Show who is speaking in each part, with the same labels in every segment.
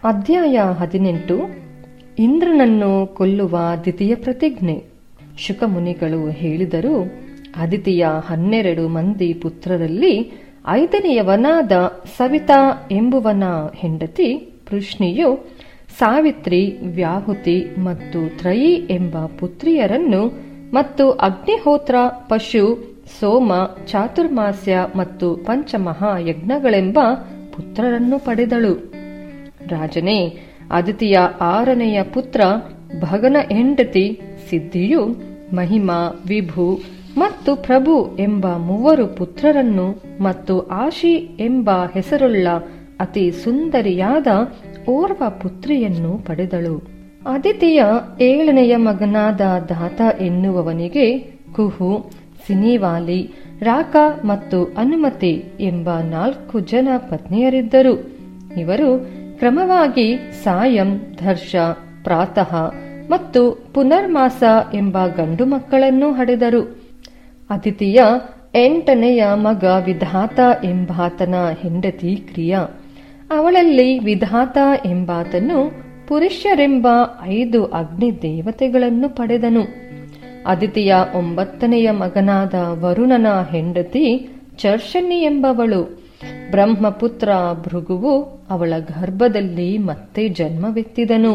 Speaker 1: ಅಧ್ಯಾಯ ಹದಿನೆಂಟು ಇಂದ್ರನನ್ನು ಕೊಲ್ಲುವ ದ್ವಿತೀಯ ಪ್ರತಿಜ್ಞೆ ಶುಕಮುನಿಗಳು ಹೇಳಿದರು ಅದಿತಿಯ ಹನ್ನೆರಡು ಮಂದಿ ಪುತ್ರರಲ್ಲಿ ಐದನೆಯವನಾದ ಸವಿತಾ ಎಂಬುವನ ಹೆಂಡತಿ ಪೃಷ್ಣಿಯು ಸಾವಿತ್ರಿ ವ್ಯಾಹುತಿ ಮತ್ತು ತ್ರಯಿ ಎಂಬ ಪುತ್ರಿಯರನ್ನು ಮತ್ತು ಅಗ್ನಿಹೋತ್ರ ಪಶು ಸೋಮ ಚಾತುರ್ಮಾಸ್ಯ ಮತ್ತು ಪಂಚಮಹಾಯಜ್ಞಗಳೆಂಬ ಪುತ್ರರನ್ನು ಪಡೆದಳು ರಾಜನೇ ಅದಿತಿಯ ಆರನೆಯ ಪುತ್ರ ಭಗನ ಹೆಂಡತಿ ಸಿದ್ಧಿಯು ಮಹಿಮಾ ವಿಭು ಮತ್ತು ಪ್ರಭು ಎಂಬ ಮೂವರು ಪುತ್ರರನ್ನು ಮತ್ತು ಆಶಿ ಎಂಬ ಹೆಸರುಳ್ಳ ಅತಿ ಸುಂದರಿಯಾದ ಓರ್ವ ಪುತ್ರಿಯನ್ನು ಪಡೆದಳು ಅದಿತಿಯ ಏಳನೆಯ ಮಗನಾದ ದಾತ ಎನ್ನುವವನಿಗೆ ಕುಹು ಸಿನಿವಾಲಿ ರಾಕ ಮತ್ತು ಅನುಮತಿ ಎಂಬ ನಾಲ್ಕು ಜನ ಪತ್ನಿಯರಿದ್ದರು ಇವರು ಕ್ರಮವಾಗಿ ಸಾಯಂ ಧರ್ಷ ಪ್ರಾತಃ ಮತ್ತು ಪುನರ್ಮಾಸ ಎಂಬ ಗಂಡು ಮಕ್ಕಳನ್ನು ಹಡೆದರು ಅತಿಥಿಯ ಎಂಟನೆಯ ಮಗ ವಿಧಾತ ಎಂಬಾತನ ಹೆಂಡತಿ ಕ್ರಿಯಾ ಅವಳಲ್ಲಿ ವಿಧಾತ ಎಂಬಾತನು ಪುರುಷರೆಂಬ ಐದು ಅಗ್ನಿ ದೇವತೆಗಳನ್ನು ಪಡೆದನು ಅದಿತಿಯ ಒಂಬತ್ತನೆಯ ಮಗನಾದ ವರುಣನ ಹೆಂಡತಿ ಚರ್ಷಣಿ ಎಂಬವಳು ಬ್ರಹ್ಮಪುತ್ರ ಭೃಗುವು ಅವಳ ಗರ್ಭದಲ್ಲಿ ಮತ್ತೆ ಜನ್ಮವೆತ್ತಿದನು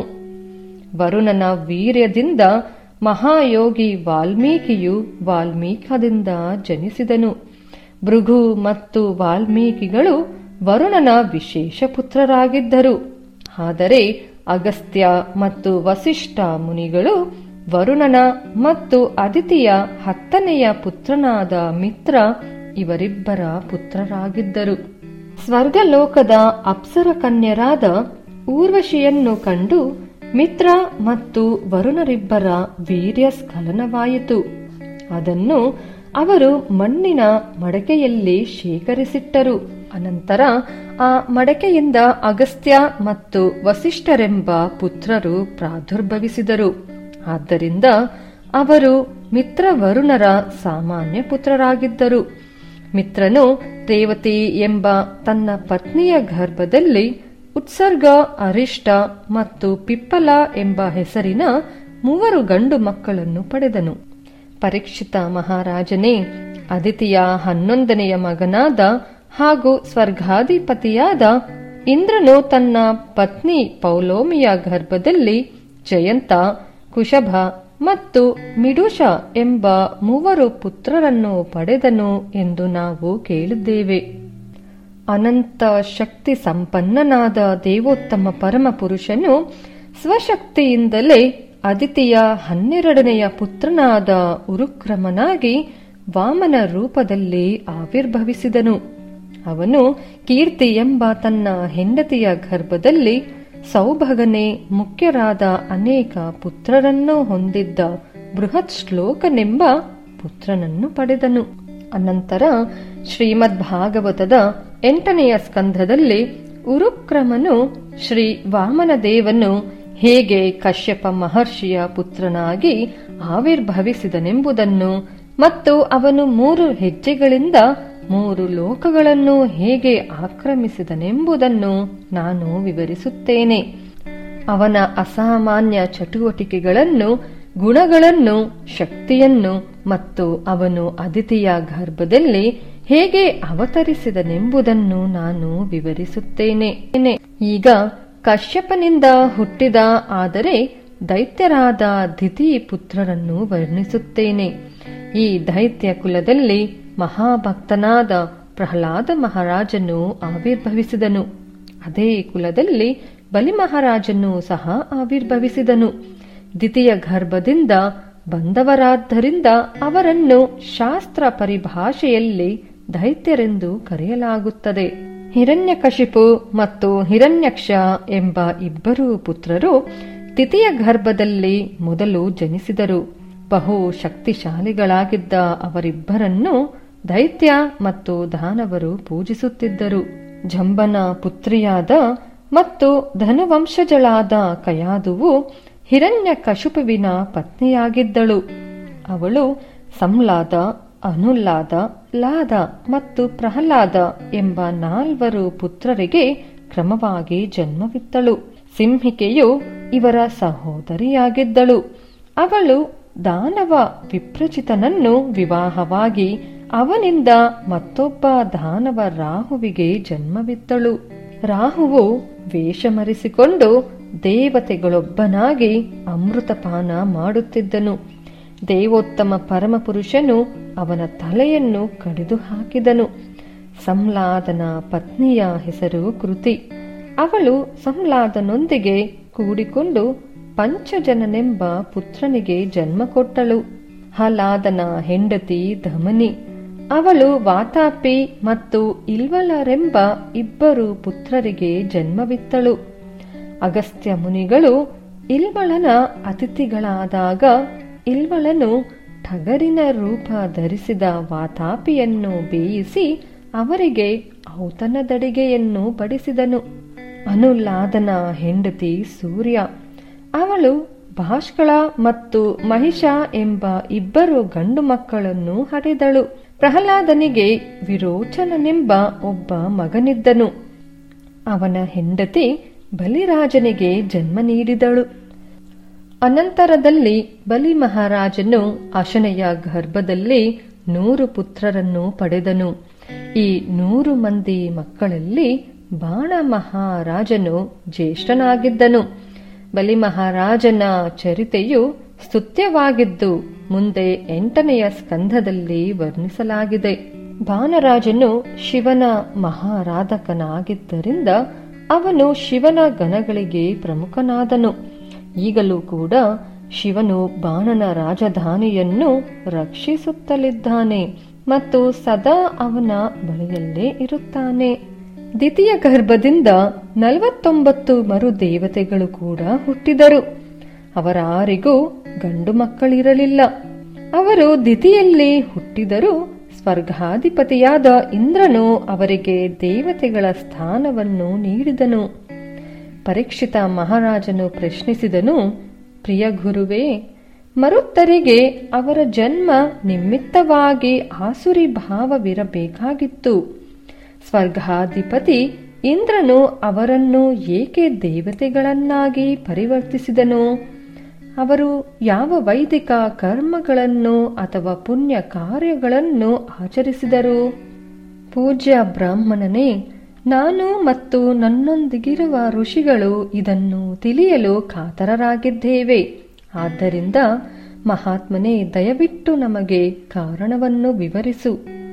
Speaker 1: ವರುಣನ ವೀರ್ಯದಿಂದ ಮಹಾಯೋಗಿ ವಾಲ್ಮೀಕಿಯು ವಾಲ್ಮೀಕದಿಂದ ಜನಿಸಿದನು ಭೃಗು ಮತ್ತು ವಾಲ್ಮೀಕಿಗಳು ವರುಣನ ವಿಶೇಷ ಪುತ್ರರಾಗಿದ್ದರು ಆದರೆ ಅಗಸ್ತ್ಯ ಮತ್ತು ವಸಿಷ್ಠ ಮುನಿಗಳು ವರುಣನ ಮತ್ತು ಅದಿತಿಯ ಹತ್ತನೆಯ ಪುತ್ರನಾದ ಮಿತ್ರ ಇವರಿಬ್ಬರ ಪುತ್ರರಾಗಿದ್ದರು ಸ್ವರ್ಗಲೋಕದ ಅಪ್ಸರ ಕನ್ಯರಾದ ಊರ್ವಶಿಯನ್ನು ಕಂಡು ಮಿತ್ರ ಮತ್ತು ವರುಣರಿಬ್ಬರ ವೀರ್ಯ ಸ್ಖಲನವಾಯಿತು ಅದನ್ನು ಅವರು ಮಣ್ಣಿನ ಮಡಕೆಯಲ್ಲಿ ಶೇಖರಿಸಿಟ್ಟರು ಅನಂತರ ಆ ಮಡಕೆಯಿಂದ ಅಗಸ್ತ್ಯ ಮತ್ತು ವಸಿಷ್ಠರೆಂಬ ಪುತ್ರರು ಪ್ರಾದುರ್ಭವಿಸಿದರು ಆದ್ದರಿಂದ ಅವರು ಮಿತ್ರ ವರುಣರ ಸಾಮಾನ್ಯ ಪುತ್ರರಾಗಿದ್ದರು ಮಿತ್ರನು ರೇವತಿ ಎಂಬ ತನ್ನ ಪತ್ನಿಯ ಗರ್ಭದಲ್ಲಿ ಉತ್ಸರ್ಗ ಅರಿಷ್ಟ ಮತ್ತು ಪಿಪ್ಪಲ ಎಂಬ ಹೆಸರಿನ ಮೂವರು ಗಂಡು ಮಕ್ಕಳನ್ನು ಪಡೆದನು ಪರೀಕ್ಷಿತ ಮಹಾರಾಜನೇ ಅದಿತಿಯ ಹನ್ನೊಂದನೆಯ ಮಗನಾದ ಹಾಗೂ ಸ್ವರ್ಗಾಧಿಪತಿಯಾದ ಇಂದ್ರನು ತನ್ನ ಪತ್ನಿ ಪೌಲೋಮಿಯ ಗರ್ಭದಲ್ಲಿ ಜಯಂತ ಕುಶಭ ಮತ್ತು ಮಿಡುಷ ಎಂಬ ಮೂವರು ಪುತ್ರರನ್ನು ಪಡೆದನು ಎಂದು ನಾವು ಕೇಳಿದ್ದೇವೆ ಅನಂತ ಶಕ್ತಿ ಸಂಪನ್ನನಾದ ದೇವೋತ್ತಮ ಪರಮ ಪುರುಷನು ಸ್ವಶಕ್ತಿಯಿಂದಲೇ ಅದಿತಿಯ ಹನ್ನೆರಡನೆಯ ಪುತ್ರನಾದ ಉರುಕ್ರಮನಾಗಿ ವಾಮನ ರೂಪದಲ್ಲಿ ಆವಿರ್ಭವಿಸಿದನು ಅವನು ಕೀರ್ತಿ ಎಂಬ ತನ್ನ ಹೆಂಡತಿಯ ಗರ್ಭದಲ್ಲಿ ಸೌಭಗನೆ ಮುಖ್ಯರಾದ ಅನೇಕ ಪುತ್ರರನ್ನು ಹೊಂದಿದ್ದ ಬೃಹತ್ ಶ್ಲೋಕನೆಂಬ ಪುತ್ರನನ್ನು ಪಡೆದನು ಅನಂತರ ಶ್ರೀಮದ್ ಭಾಗವತದ ಎಂಟನೆಯ ಸ್ಕಂಧದಲ್ಲಿ ಉರುಕ್ರಮನು ಶ್ರೀ ವಾಮನದೇವನು ಹೇಗೆ ಕಶ್ಯಪ ಮಹರ್ಷಿಯ ಪುತ್ರನಾಗಿ ಆವಿರ್ಭವಿಸಿದನೆಂಬುದನ್ನು ಮತ್ತು ಅವನು ಮೂರು ಹೆಜ್ಜೆಗಳಿಂದ ಮೂರು ಲೋಕಗಳನ್ನು ಹೇಗೆ ಆಕ್ರಮಿಸಿದನೆಂಬುದನ್ನು ನಾನು ವಿವರಿಸುತ್ತೇನೆ ಅವನ ಅಸಾಮಾನ್ಯ ಚಟುವಟಿಕೆಗಳನ್ನು ಗುಣಗಳನ್ನು ಶಕ್ತಿಯನ್ನು ಮತ್ತು ಅವನು ಅದಿತಿಯ ಗರ್ಭದಲ್ಲಿ ಹೇಗೆ ಅವತರಿಸಿದನೆಂಬುದನ್ನು ನಾನು ವಿವರಿಸುತ್ತೇನೆ ಈಗ ಕಶ್ಯಪನಿಂದ ಹುಟ್ಟಿದ ಆದರೆ ದೈತ್ಯರಾದ ದಿತಿ ಪುತ್ರರನ್ನು ವರ್ಣಿಸುತ್ತೇನೆ ಈ ದೈತ್ಯ ಕುಲದಲ್ಲಿ ಮಹಾಭಕ್ತನಾದ ಪ್ರಹ್ಲಾದ ಮಹಾರಾಜನು ಆವಿರ್ಭವಿಸಿದನು ಅದೇ ಕುಲದಲ್ಲಿ ಬಲಿ ಮಹಾರಾಜನು ಸಹ ಆವಿರ್ಭವಿಸಿದನು ದ್ವಿತೀಯ ಗರ್ಭದಿಂದ ಬಂದವರಾದ್ದರಿಂದ ಅವರನ್ನು ಶಾಸ್ತ್ರ ಪರಿಭಾಷೆಯಲ್ಲಿ ದೈತ್ಯರೆಂದು ಕರೆಯಲಾಗುತ್ತದೆ ಹಿರಣ್ಯಕಶಿಪು ಮತ್ತು ಹಿರಣ್ಯಕ್ಷ ಎಂಬ ಇಬ್ಬರು ಪುತ್ರರು ದ್ವಿತೀಯ ಗರ್ಭದಲ್ಲಿ ಮೊದಲು ಜನಿಸಿದರು ಬಹು ಶಕ್ತಿಶಾಲಿಗಳಾಗಿದ್ದ ಅವರಿಬ್ಬರನ್ನು ದೈತ್ಯ ಮತ್ತು ದಾನವರು ಪೂಜಿಸುತ್ತಿದ್ದರು ಜಂಬನ ಪುತ್ರಿಯಾದ ಮತ್ತು ಧನುವಂಶಜಳಾದ ಕಯಾದುವು ಹಿರಣ್ಯ ಕಶುಪುವಿನ ಪತ್ನಿಯಾಗಿದ್ದಳು ಅವಳು ಸಂಲಾದ ಅನುಲ್ಲಾದ ಲಾದ ಮತ್ತು ಪ್ರಹ್ಲಾದ ಎಂಬ ನಾಲ್ವರು ಪುತ್ರರಿಗೆ ಕ್ರಮವಾಗಿ ಜನ್ಮವಿತ್ತಳು ಸಿಂಹಿಕೆಯು ಇವರ ಸಹೋದರಿಯಾಗಿದ್ದಳು ಅವಳು ದಾನವ ವಿಪ್ರಚಿತನನ್ನು ವಿವಾಹವಾಗಿ ಅವನಿಂದ ಮತ್ತೊಬ್ಬ ದಾನವ ರಾಹುವಿಗೆ ಜನ್ಮವಿತ್ತಳು ರಾಹುವು ವೇಷಮರಿಸಿಕೊಂಡು ದೇವತೆಗಳೊಬ್ಬನಾಗಿ ಅಮೃತಪಾನ ಮಾಡುತ್ತಿದ್ದನು ದೇವೋತ್ತಮ ಪರಮಪುರುಷನು ಅವನ ತಲೆಯನ್ನು ಕಡಿದು ಹಾಕಿದನು ಸಂಲಾದನ ಪತ್ನಿಯ ಹೆಸರು ಕೃತಿ ಅವಳು ಸಂಲಾದನೊಂದಿಗೆ ಕೂಡಿಕೊಂಡು ಪಂಚಜನನೆಂಬ ಪುತ್ರನಿಗೆ ಜನ್ಮ ಕೊಟ್ಟಳು ಹಲಾದನ ಹೆಂಡತಿ ಧಮನಿ ಅವಳು ವಾತಾಪಿ ಮತ್ತು ಇಲ್ವಲರೆಂಬ ಇಬ್ಬರು ಪುತ್ರರಿಗೆ ಜನ್ಮವಿತ್ತಳು ಅಗಸ್ತ್ಯ ಮುನಿಗಳು ಇಲ್ವಳನ ಅತಿಥಿಗಳಾದಾಗ ಇಲ್ವಳನು ಠಗರಿನ ರೂಪ ಧರಿಸಿದ ವಾತಾಪಿಯನ್ನು ಬೇಯಿಸಿ ಅವರಿಗೆ ಔತಣದಡಿಗೆಯನ್ನು ಬಡಿಸಿದನು ಅನುಲಾದನ ಹೆಂಡತಿ ಸೂರ್ಯ ಅವಳು ಭಾಷ್ಕಳ ಮತ್ತು ಮಹಿಷ ಎಂಬ ಇಬ್ಬರು ಗಂಡು ಮಕ್ಕಳನ್ನು ಹಡೆದಳು ಪ್ರಹ್ಲಾದನಿಗೆ ವಿರೋಚನನೆಂಬ ಒಬ್ಬ ಮಗನಿದ್ದನು ಅವನ ಹೆಂಡತಿ ಬಲಿರಾಜನಿಗೆ ಜನ್ಮ ನೀಡಿದಳು ಅನಂತರದಲ್ಲಿ ಬಲಿ ಮಹಾರಾಜನು ಅಶನೆಯ ಗರ್ಭದಲ್ಲಿ ನೂರು ಪುತ್ರರನ್ನು ಪಡೆದನು ಈ ನೂರು ಮಂದಿ ಮಕ್ಕಳಲ್ಲಿ ಬಾಣ ಮಹಾರಾಜನು ಜ್ಯೇಷ್ಠನಾಗಿದ್ದನು ಬಲಿ ಮಹಾರಾಜನ ಚರಿತೆಯು ಸ್ತುತ್ಯವಾಗಿದ್ದು ಮುಂದೆ ಎಂಟನೆಯ ಸ್ಕಂಧದಲ್ಲಿ ವರ್ಣಿಸಲಾಗಿದೆ ಬಾಣರಾಜನು ಶಿವನ ಮಹಾರಾಧಕನಾಗಿದ್ದರಿಂದ ಅವನು ಶಿವನ ಗಣಗಳಿಗೆ ಪ್ರಮುಖನಾದನು ಈಗಲೂ ಕೂಡ ಶಿವನು ಬಾಣನ ರಾಜಧಾನಿಯನ್ನು ರಕ್ಷಿಸುತ್ತಲಿದ್ದಾನೆ ಮತ್ತು ಸದಾ ಅವನ ಬಳಿಯಲ್ಲೇ ಇರುತ್ತಾನೆ ದ್ವಿತೀಯ ಗರ್ಭದಿಂದ ನಲವತ್ತೊಂಬತ್ತು ಮರು ದೇವತೆಗಳು ಕೂಡ ಹುಟ್ಟಿದರು ಅವರಾರಿಗೂ ಗಂಡು ಮಕ್ಕಳಿರಲಿಲ್ಲ ಅವರು ದಿತಿಯಲ್ಲಿ ಹುಟ್ಟಿದರೂ ಸ್ವರ್ಗಾಧಿಪತಿಯಾದ ಇಂದ್ರನು ಅವರಿಗೆ ದೇವತೆಗಳ ಸ್ಥಾನವನ್ನು ನೀಡಿದನು ಪರೀಕ್ಷಿತ ಮಹಾರಾಜನು ಪ್ರಶ್ನಿಸಿದನು ಪ್ರಿಯ ಗುರುವೇ ಮರುತ್ತರಿಗೆ ಅವರ ಜನ್ಮ ನಿಮಿತ್ತವಾಗಿ ಆಸುರಿ ಭಾವವಿರಬೇಕಾಗಿತ್ತು ಸ್ವರ್ಗಾಧಿಪತಿ ಇಂದ್ರನು ಅವರನ್ನು ಏಕೆ ದೇವತೆಗಳನ್ನಾಗಿ ಪರಿವರ್ತಿಸಿದನು ಅವರು ಯಾವ ವೈದಿಕ ಕರ್ಮಗಳನ್ನು ಅಥವಾ ಪುಣ್ಯ ಕಾರ್ಯಗಳನ್ನು ಆಚರಿಸಿದರು ಪೂಜ್ಯ ಬ್ರಾಹ್ಮಣನೇ ನಾನು ಮತ್ತು ನನ್ನೊಂದಿಗಿರುವ ಋಷಿಗಳು ಇದನ್ನು ತಿಳಿಯಲು ಕಾತರರಾಗಿದ್ದೇವೆ ಆದ್ದರಿಂದ ಮಹಾತ್ಮನೇ ದಯವಿಟ್ಟು ನಮಗೆ ಕಾರಣವನ್ನು ವಿವರಿಸು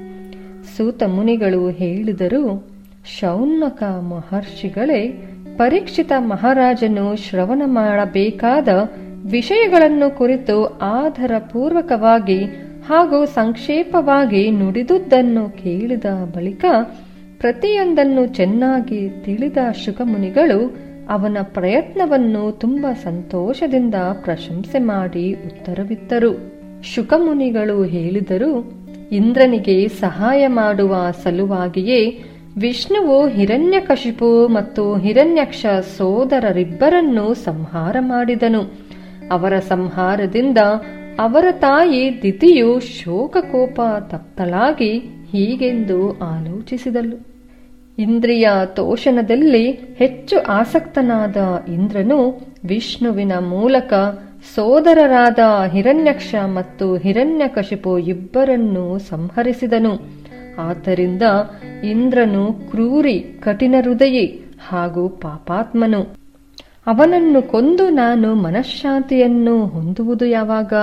Speaker 1: ಸೂತ ಮುನಿಗಳು ಹೇಳಿದರು ಶೌನಕ ಮಹರ್ಷಿಗಳೇ ಪರೀಕ್ಷಿತ ಮಹಾರಾಜನು ಶ್ರವಣ ಮಾಡಬೇಕಾದ ವಿಷಯಗಳನ್ನು ಕುರಿತು ಆಧಾರ ಪೂರ್ವಕವಾಗಿ ಹಾಗೂ ಸಂಕ್ಷೇಪವಾಗಿ ನುಡಿದುದನ್ನು ಕೇಳಿದ ಬಳಿಕ ಪ್ರತಿಯೊಂದನ್ನು ಚೆನ್ನಾಗಿ ತಿಳಿದ ಶುಕಮುನಿಗಳು ಅವನ ಪ್ರಯತ್ನವನ್ನು ತುಂಬ ಸಂತೋಷದಿಂದ ಪ್ರಶಂಸೆ ಮಾಡಿ ಉತ್ತರವಿತ್ತರು ಶುಕಮುನಿಗಳು ಹೇಳಿದರು ಇಂದ್ರನಿಗೆ ಸಹಾಯ ಮಾಡುವ ಸಲುವಾಗಿಯೇ ವಿಷ್ಣುವು ಹಿರಣ್ಯಕಶಿಪು ಮತ್ತು ಹಿರಣ್ಯಕ್ಷ ಸೋದರರಿಬ್ಬರನ್ನು ಸಂಹಾರ ಮಾಡಿದನು ಅವರ ಸಂಹಾರದಿಂದ ಅವರ ತಾಯಿ ದಿತಿಯು ಶೋಕಕೋಪ ತಪ್ತಳಾಗಿ ಹೀಗೆಂದು ಆಲೋಚಿಸಿದಳು ಇಂದ್ರಿಯ ತೋಷಣದಲ್ಲಿ ಹೆಚ್ಚು ಆಸಕ್ತನಾದ ಇಂದ್ರನು ವಿಷ್ಣುವಿನ ಮೂಲಕ ಸೋದರರಾದ ಹಿರಣ್ಯಕ್ಷ ಮತ್ತು ಹಿರಣ್ಯಕಶಿಪು ಇಬ್ಬರನ್ನು ಸಂಹರಿಸಿದನು ಆದ್ದರಿಂದ ಇಂದ್ರನು ಕ್ರೂರಿ ಕಠಿಣ ಹೃದಯಿ ಹಾಗೂ ಪಾಪಾತ್ಮನು ಅವನನ್ನು ಕೊಂದು ನಾನು ಮನಃಶಾಂತಿಯನ್ನು ಹೊಂದುವುದು ಯಾವಾಗ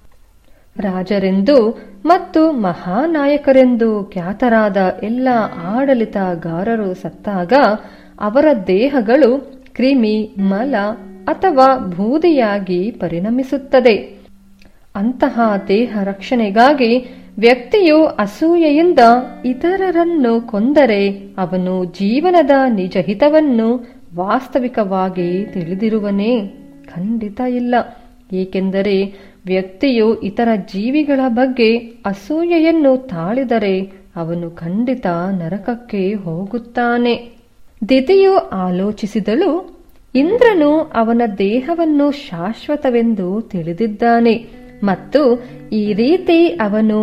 Speaker 1: ರಾಜರೆಂದು ಮತ್ತು ಮಹಾನಾಯಕರೆಂದು ಖ್ಯಾತರಾದ ಎಲ್ಲ ಆಡಳಿತಗಾರರು ಸತ್ತಾಗ ಅವರ ದೇಹಗಳು ಕ್ರಿಮಿ ಮಲ ಅಥವಾ ಬೂದಿಯಾಗಿ ಪರಿಣಮಿಸುತ್ತದೆ ಅಂತಹ ದೇಹ ರಕ್ಷಣೆಗಾಗಿ ವ್ಯಕ್ತಿಯು ಅಸೂಯೆಯಿಂದ ಇತರರನ್ನು ಕೊಂದರೆ ಅವನು ಜೀವನದ ನಿಜ ಹಿತವನ್ನು ವಾಸ್ತವಿಕವಾಗಿ ತಿಳಿದಿರುವನೇ ಖಂಡಿತ ಇಲ್ಲ ಏಕೆಂದರೆ ವ್ಯಕ್ತಿಯು ಇತರ ಜೀವಿಗಳ ಬಗ್ಗೆ ಅಸೂಯೆಯನ್ನು ತಾಳಿದರೆ ಅವನು ಖಂಡಿತ ನರಕಕ್ಕೆ ಹೋಗುತ್ತಾನೆ ದಿತಿಯು ಆಲೋಚಿಸಿದಳು ಇಂದ್ರನು ಅವನ ದೇಹವನ್ನು ಶಾಶ್ವತವೆಂದು ತಿಳಿದಿದ್ದಾನೆ ಮತ್ತು ಈ ರೀತಿ ಅವನು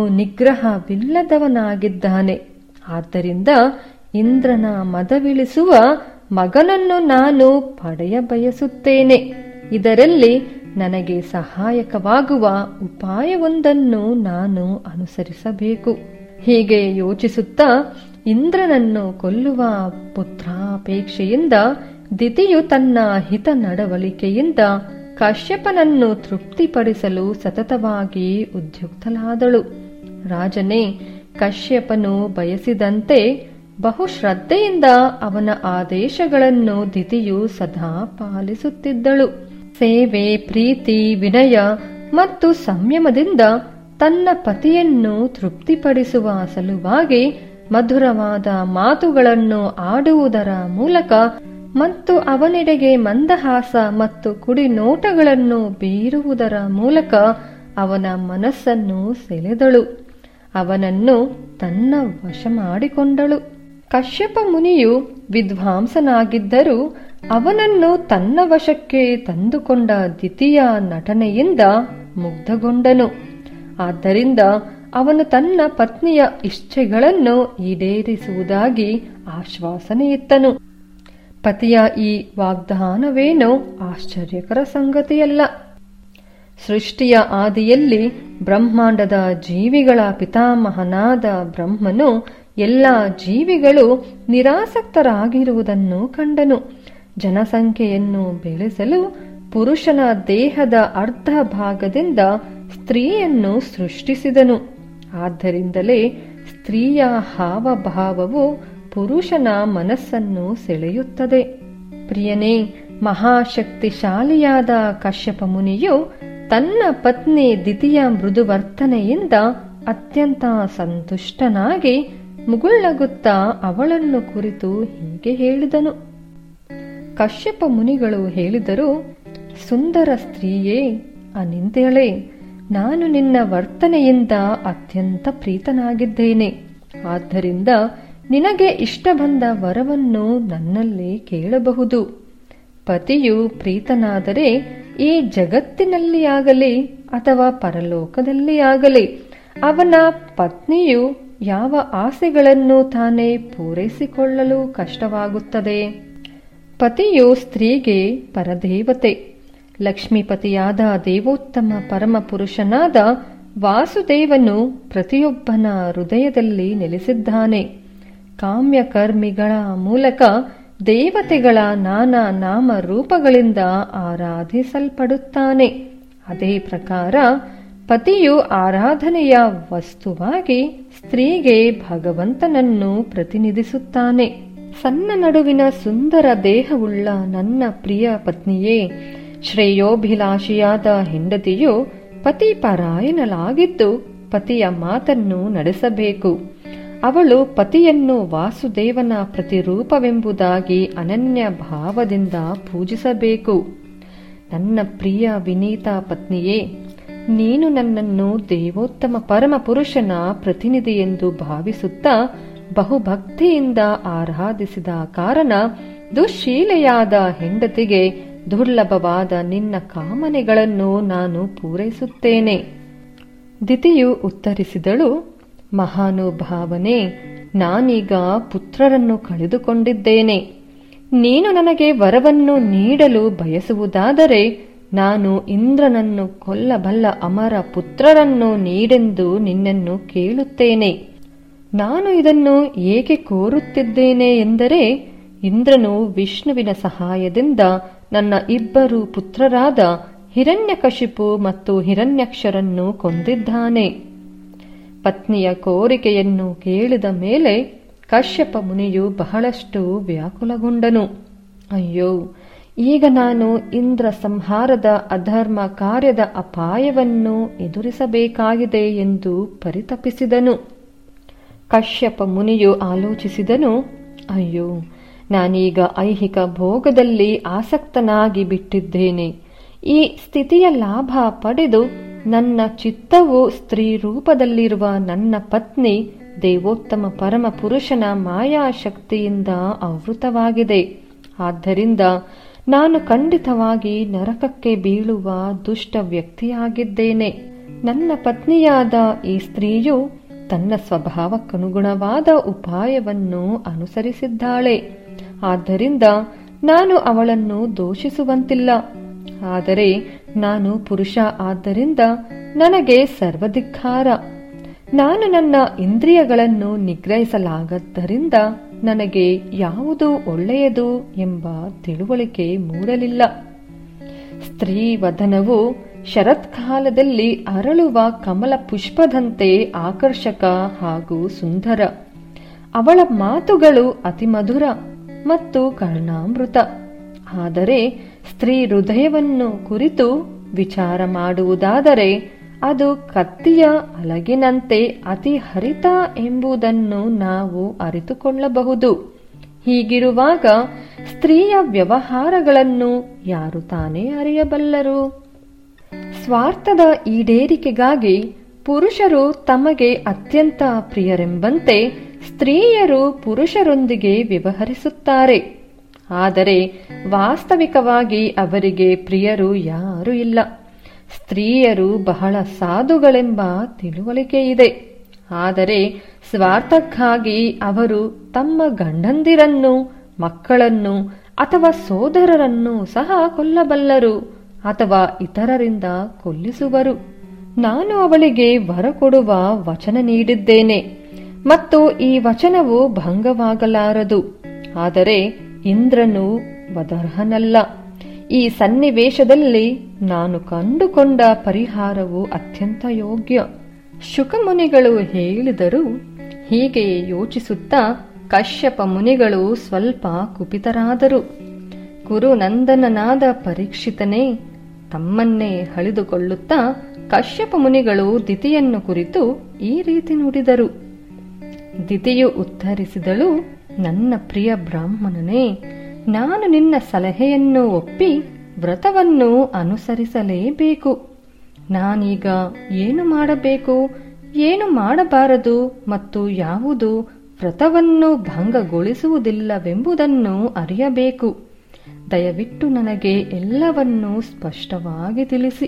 Speaker 1: ನಿಗ್ರಹವಿಲ್ಲದವನಾಗಿದ್ದಾನೆ ಆದ್ದರಿಂದ ಇಂದ್ರನ ಮದವಿಳಿಸುವ ಮಗನನ್ನು ನಾನು ಪಡೆಯ ಬಯಸುತ್ತೇನೆ ಇದರಲ್ಲಿ ನನಗೆ ಸಹಾಯಕವಾಗುವ ಉಪಾಯವೊಂದನ್ನು ನಾನು ಅನುಸರಿಸಬೇಕು ಹೀಗೆ ಯೋಚಿಸುತ್ತಾ ಇಂದ್ರನನ್ನು ಕೊಲ್ಲುವ ಪುತ್ರಾಪೇಕ್ಷೆಯಿಂದ ದಿತಿಯು ತನ್ನ ಹಿತ ನಡವಳಿಕೆಯಿಂದ ಕಶ್ಯಪನನ್ನು ತೃಪ್ತಿಪಡಿಸಲು ಸತತವಾಗಿ ಉದ್ಯುಕ್ತಲಾದಳು ರಾಜನೇ ಕಶ್ಯಪನು ಬಯಸಿದಂತೆ ಬಹುಶ್ರದ್ಧೆಯಿಂದ ಅವನ ಆದೇಶಗಳನ್ನು ದಿತಿಯು ಸದಾ ಪಾಲಿಸುತ್ತಿದ್ದಳು ಸೇವೆ ಪ್ರೀತಿ ವಿನಯ ಮತ್ತು ಸಂಯಮದಿಂದ ತನ್ನ ಪತಿಯನ್ನು ತೃಪ್ತಿಪಡಿಸುವ ಸಲುವಾಗಿ ಮಧುರವಾದ ಮಾತುಗಳನ್ನು ಆಡುವುದರ ಮೂಲಕ ಮತ್ತು ಅವನೆಡೆಗೆ ಮಂದಹಾಸ ಮತ್ತು ಕುಡಿನೋಟಗಳನ್ನು ಬೀರುವುದರ ಮೂಲಕ ಅವನ ಮನಸ್ಸನ್ನು ಸೆಳೆದಳು ಅವನನ್ನು ತನ್ನ ವಶ ಮಾಡಿಕೊಂಡಳು ಕಶ್ಯಪ ಮುನಿಯು ವಿದ್ವಾಂಸನಾಗಿದ್ದರೂ ಅವನನ್ನು ತನ್ನ ವಶಕ್ಕೆ ತಂದುಕೊಂಡ ದ್ವಿತೀಯ ನಟನೆಯಿಂದ ಮುಗ್ಧಗೊಂಡನು ಆದ್ದರಿಂದ ಅವನು ತನ್ನ ಪತ್ನಿಯ ಇಚ್ಛೆಗಳನ್ನು ಈಡೇರಿಸುವುದಾಗಿ ಆಶ್ವಾಸನೆಯಿತ್ತನು ಪತಿಯ ಈ ವಾಗ್ದಾನವೇನೋ ಆಶ್ಚರ್ಯಕರ ಸಂಗತಿಯಲ್ಲ ಸೃಷ್ಟಿಯ ಆದಿಯಲ್ಲಿ ಬ್ರಹ್ಮಾಂಡದ ಜೀವಿಗಳ ಪಿತಾಮಹನಾದ ಬ್ರಹ್ಮನು ಎಲ್ಲ ಜೀವಿಗಳು ನಿರಾಸಕ್ತರಾಗಿರುವುದನ್ನು ಕಂಡನು ಜನಸಂಖ್ಯೆಯನ್ನು ಬೆಳೆಸಲು ಪುರುಷನ ದೇಹದ ಅರ್ಧ ಭಾಗದಿಂದ ಸ್ತ್ರೀಯನ್ನು ಸೃಷ್ಟಿಸಿದನು ಆದ್ದರಿಂದಲೇ ಸ್ತ್ರೀಯ ಹಾವಭಾವವು ಪುರುಷನ ಮನಸ್ಸನ್ನು ಸೆಳೆಯುತ್ತದೆ ಪ್ರಿಯನೇ ಮಹಾಶಕ್ತಿಶಾಲಿಯಾದ ಕಶ್ಯಪ ಮುನಿಯು ತನ್ನ ಪತ್ನಿ ದಿತಿಯ ಮೃದುವರ್ತನೆಯಿಂದ ಅತ್ಯಂತ ಸಂತುಷ್ಟನಾಗಿ ಮುಗುಳ್ಳಗುತ್ತಾ ಅವಳನ್ನು ಕುರಿತು ಹೀಗೆ ಹೇಳಿದನು ಕಶ್ಯಪ ಮುನಿಗಳು ಹೇಳಿದರು ಸುಂದರ ಸ್ತ್ರೀಯೇ ಅನಿಂದೆಳೆ ನಾನು ನಿನ್ನ ವರ್ತನೆಯಿಂದ ಅತ್ಯಂತ ಪ್ರೀತನಾಗಿದ್ದೇನೆ ಆದ್ದರಿಂದ ನಿನಗೆ ಇಷ್ಟ ಬಂದ ವರವನ್ನು ನನ್ನಲ್ಲಿ ಕೇಳಬಹುದು ಪತಿಯು ಪ್ರೀತನಾದರೆ ಈ ಜಗತ್ತಿನಲ್ಲಿ ಆಗಲಿ ಅಥವಾ ಪರಲೋಕದಲ್ಲಿ ಆಗಲಿ ಅವನ ಪತ್ನಿಯು ಯಾವ ಆಸೆಗಳನ್ನು ತಾನೇ ಪೂರೈಸಿಕೊಳ್ಳಲು ಕಷ್ಟವಾಗುತ್ತದೆ ಪತಿಯು ಸ್ತ್ರೀಗೆ ಪರದೇವತೆ ಲಕ್ಷ್ಮೀಪತಿಯಾದ ದೇವೋತ್ತಮ ಪರಮಪುರುಷನಾದ ವಾಸುದೇವನು ಪ್ರತಿಯೊಬ್ಬನ ಹೃದಯದಲ್ಲಿ ನೆಲೆಸಿದ್ದಾನೆ ಕಾಮ್ಯಕರ್ಮಿಗಳ ಮೂಲಕ ದೇವತೆಗಳ ನಾನಾ ನಾಮ ರೂಪಗಳಿಂದ ಆರಾಧಿಸಲ್ಪಡುತ್ತಾನೆ ಅದೇ ಪ್ರಕಾರ ಪತಿಯು ಆರಾಧನೆಯ ವಸ್ತುವಾಗಿ ಸ್ತ್ರೀಗೆ ಭಗವಂತನನ್ನು ಪ್ರತಿನಿಧಿಸುತ್ತಾನೆ ಸಣ್ಣ ನಡುವಿನ ಸುಂದರ ದೇಹವುಳ್ಳ ನನ್ನ ಪ್ರಿಯ ಪತ್ನಿಯೇ ಶ್ರೇಯೋಭಿಲಾಷಿಯಾದ ಹೆಂಡತಿಯು ಪತಿ ಪರಾಯಣಲಾಗಿದ್ದು ಪತಿಯ ಮಾತನ್ನು ನಡೆಸಬೇಕು ಅವಳು ಪತಿಯನ್ನು ವಾಸುದೇವನ ಪ್ರತಿರೂಪವೆಂಬುದಾಗಿ ಅನನ್ಯ ಭಾವದಿಂದ ಪೂಜಿಸಬೇಕು ನನ್ನ ಪ್ರಿಯ ವಿನೀತ ಪತ್ನಿಯೇ ನೀನು ನನ್ನನ್ನು ದೇವೋತ್ತಮ ಪರಮ ಪುರುಷನ ಪ್ರತಿನಿಧಿ ಎಂದು ಭಾವಿಸುತ್ತಾ ಬಹುಭಕ್ತಿಯಿಂದ ಆರಾಧಿಸಿದ ಕಾರಣ ದುಶ್ಶೀಲೆಯಾದ ಹೆಂಡತಿಗೆ ದುರ್ಲಭವಾದ ನಿನ್ನ ಕಾಮನೆಗಳನ್ನು ನಾನು ಪೂರೈಸುತ್ತೇನೆ ದಿತಿಯು ಉತ್ತರಿಸಿದಳು ಮಹಾನುಭಾವನೆ ನಾನೀಗ ಪುತ್ರರನ್ನು ಕಳೆದುಕೊಂಡಿದ್ದೇನೆ ನೀನು ನನಗೆ ವರವನ್ನು ನೀಡಲು ಬಯಸುವುದಾದರೆ ನಾನು ಇಂದ್ರನನ್ನು ಕೊಲ್ಲಬಲ್ಲ ಅಮರ ಪುತ್ರರನ್ನು ನೀಡೆಂದು ನಿನ್ನನ್ನು ಕೇಳುತ್ತೇನೆ ನಾನು ಇದನ್ನು ಏಕೆ ಕೋರುತ್ತಿದ್ದೇನೆ ಎಂದರೆ ಇಂದ್ರನು ವಿಷ್ಣುವಿನ ಸಹಾಯದಿಂದ ನನ್ನ ಇಬ್ಬರು ಪುತ್ರರಾದ ಹಿರಣ್ಯಕಶಿಪು ಮತ್ತು ಹಿರಣ್ಯಕ್ಷರನ್ನು ಕೊಂದಿದ್ದಾನೆ ಪತ್ನಿಯ ಕೋರಿಕೆಯನ್ನು ಕೇಳಿದ ಮೇಲೆ ಕಶ್ಯಪ ಮುನಿಯು ಬಹಳಷ್ಟು ವ್ಯಾಕುಲಗೊಂಡನು ಅಯ್ಯೋ ಈಗ ನಾನು ಇಂದ್ರ ಸಂಹಾರದ ಅಧರ್ಮ ಕಾರ್ಯದ ಅಪಾಯವನ್ನು ಎದುರಿಸಬೇಕಾಗಿದೆ ಎಂದು ಪರಿತಪಿಸಿದನು ಕಶ್ಯಪ ಮುನಿಯು ಆಲೋಚಿಸಿದನು ಅಯ್ಯೋ ನಾನೀಗ ಐಹಿಕ ಭೋಗದಲ್ಲಿ ಆಸಕ್ತನಾಗಿ ಬಿಟ್ಟಿದ್ದೇನೆ ಈ ಸ್ಥಿತಿಯ ಲಾಭ ಪಡೆದು ನನ್ನ ಚಿತ್ತವು ಸ್ತ್ರೀ ರೂಪದಲ್ಲಿರುವ ನನ್ನ ಪತ್ನಿ ದೇವೋತ್ತಮ ಪರಮ ಪುರುಷನ ಮಾಯಾಶಕ್ತಿಯಿಂದ ಆವೃತವಾಗಿದೆ ಆದ್ದರಿಂದ ನಾನು ಖಂಡಿತವಾಗಿ ನರಕಕ್ಕೆ ಬೀಳುವ ದುಷ್ಟ ವ್ಯಕ್ತಿಯಾಗಿದ್ದೇನೆ ನನ್ನ ಪತ್ನಿಯಾದ ಈ ಸ್ತ್ರೀಯು ತನ್ನ ಸ್ವಭಾವಕ್ಕನುಗುಣವಾದ ಉಪಾಯವನ್ನು ಅನುಸರಿಸಿದ್ದಾಳೆ ಆದ್ದರಿಂದ ನಾನು ಅವಳನ್ನು ದೋಷಿಸುವಂತಿಲ್ಲ ಆದರೆ ನಾನು ಪುರುಷ ಆದ್ದರಿಂದ ನನಗೆ ಸರ್ವಧಿಕ್ಕಾರ ನಾನು ನನ್ನ ಇಂದ್ರಿಯಗಳನ್ನು ನಿಗ್ರಹಿಸಲಾಗದ್ದರಿಂದ ನನಗೆ ಯಾವುದು ಒಳ್ಳೆಯದು ಎಂಬ ತಿಳುವಳಿಕೆ ಮೂಡಲಿಲ್ಲ ಸ್ತ್ರೀ ವದನವು ಶರತ್ಕಾಲದಲ್ಲಿ ಅರಳುವ ಕಮಲ ಪುಷ್ಪದಂತೆ ಆಕರ್ಷಕ ಹಾಗೂ ಸುಂದರ ಅವಳ ಮಾತುಗಳು ಅತಿ ಮಧುರ ಮತ್ತು ಕರ್ಣಾಮೃತ ಆದರೆ ಸ್ತ್ರೀ ಹೃದಯವನ್ನು ಕುರಿತು ವಿಚಾರ ಮಾಡುವುದಾದರೆ ಅದು ಕತ್ತಿಯ ಅಲಗಿನಂತೆ ಅತಿ ಹರಿತ ಎಂಬುದನ್ನು ನಾವು ಅರಿತುಕೊಳ್ಳಬಹುದು ಹೀಗಿರುವಾಗ ಸ್ತ್ರೀಯ ವ್ಯವಹಾರಗಳನ್ನು ಯಾರು ತಾನೇ ಅರಿಯಬಲ್ಲರು ಸ್ವಾರ್ಥದ ಈಡೇರಿಕೆಗಾಗಿ ಪುರುಷರು ತಮಗೆ ಅತ್ಯಂತ ಪ್ರಿಯರೆಂಬಂತೆ ಸ್ತ್ರೀಯರು ಪುರುಷರೊಂದಿಗೆ ವ್ಯವಹರಿಸುತ್ತಾರೆ ಆದರೆ ವಾಸ್ತವಿಕವಾಗಿ ಅವರಿಗೆ ಪ್ರಿಯರು ಯಾರೂ ಇಲ್ಲ ಸ್ತ್ರೀಯರು ಬಹಳ ಸಾಧುಗಳೆಂಬ ತಿಳುವಳಿಕೆ ಇದೆ ಆದರೆ ಸ್ವಾರ್ಥಕ್ಕಾಗಿ ಅವರು ತಮ್ಮ ಗಂಡಂದಿರನ್ನು ಮಕ್ಕಳನ್ನು ಅಥವಾ ಸೋದರರನ್ನು ಸಹ ಕೊಲ್ಲಬಲ್ಲರು ಅಥವಾ ಇತರರಿಂದ ಕೊಲ್ಲಿಸುವರು ನಾನು ಅವಳಿಗೆ ವರ ಕೊಡುವ ವಚನ ನೀಡಿದ್ದೇನೆ ಮತ್ತು ಈ ವಚನವು ಭಂಗವಾಗಲಾರದು ಆದರೆ ಇಂದ್ರನು ವದರ್ಹನಲ್ಲ ಈ ಸನ್ನಿವೇಶದಲ್ಲಿ ನಾನು ಕಂಡುಕೊಂಡ ಪರಿಹಾರವು ಅತ್ಯಂತ ಯೋಗ್ಯ ಶುಕಮುನಿಗಳು ಹೇಳಿದರು ಹೀಗೆ ಯೋಚಿಸುತ್ತಾ ಕಶ್ಯಪ ಮುನಿಗಳು ಸ್ವಲ್ಪ ಕುಪಿತರಾದರು ಕುರುನಂದನನಾದ ಪರೀಕ್ಷಿತನೇ ತಮ್ಮನ್ನೇ ಹಳಿದುಕೊಳ್ಳುತ್ತಾ ಕಶ್ಯಪ ಮುನಿಗಳು ದಿತಿಯನ್ನು ಕುರಿತು ಈ ರೀತಿ ನುಡಿದರು ದಿತಿಯು ಉತ್ತರಿಸಿದಳು ನನ್ನ ಪ್ರಿಯ ಬ್ರಾಹ್ಮಣನೇ ನಾನು ನಿನ್ನ ಸಲಹೆಯನ್ನು ಒಪ್ಪಿ ವ್ರತವನ್ನು ಅನುಸರಿಸಲೇಬೇಕು ನಾನೀಗ ಏನು ಮಾಡಬೇಕು ಏನು ಮಾಡಬಾರದು ಮತ್ತು ಯಾವುದು ವ್ರತವನ್ನು ಭಂಗಗೊಳಿಸುವುದಿಲ್ಲವೆಂಬುದನ್ನು ಅರಿಯಬೇಕು ದಯವಿಟ್ಟು ನನಗೆ ಎಲ್ಲವನ್ನೂ ಸ್ಪಷ್ಟವಾಗಿ ತಿಳಿಸಿ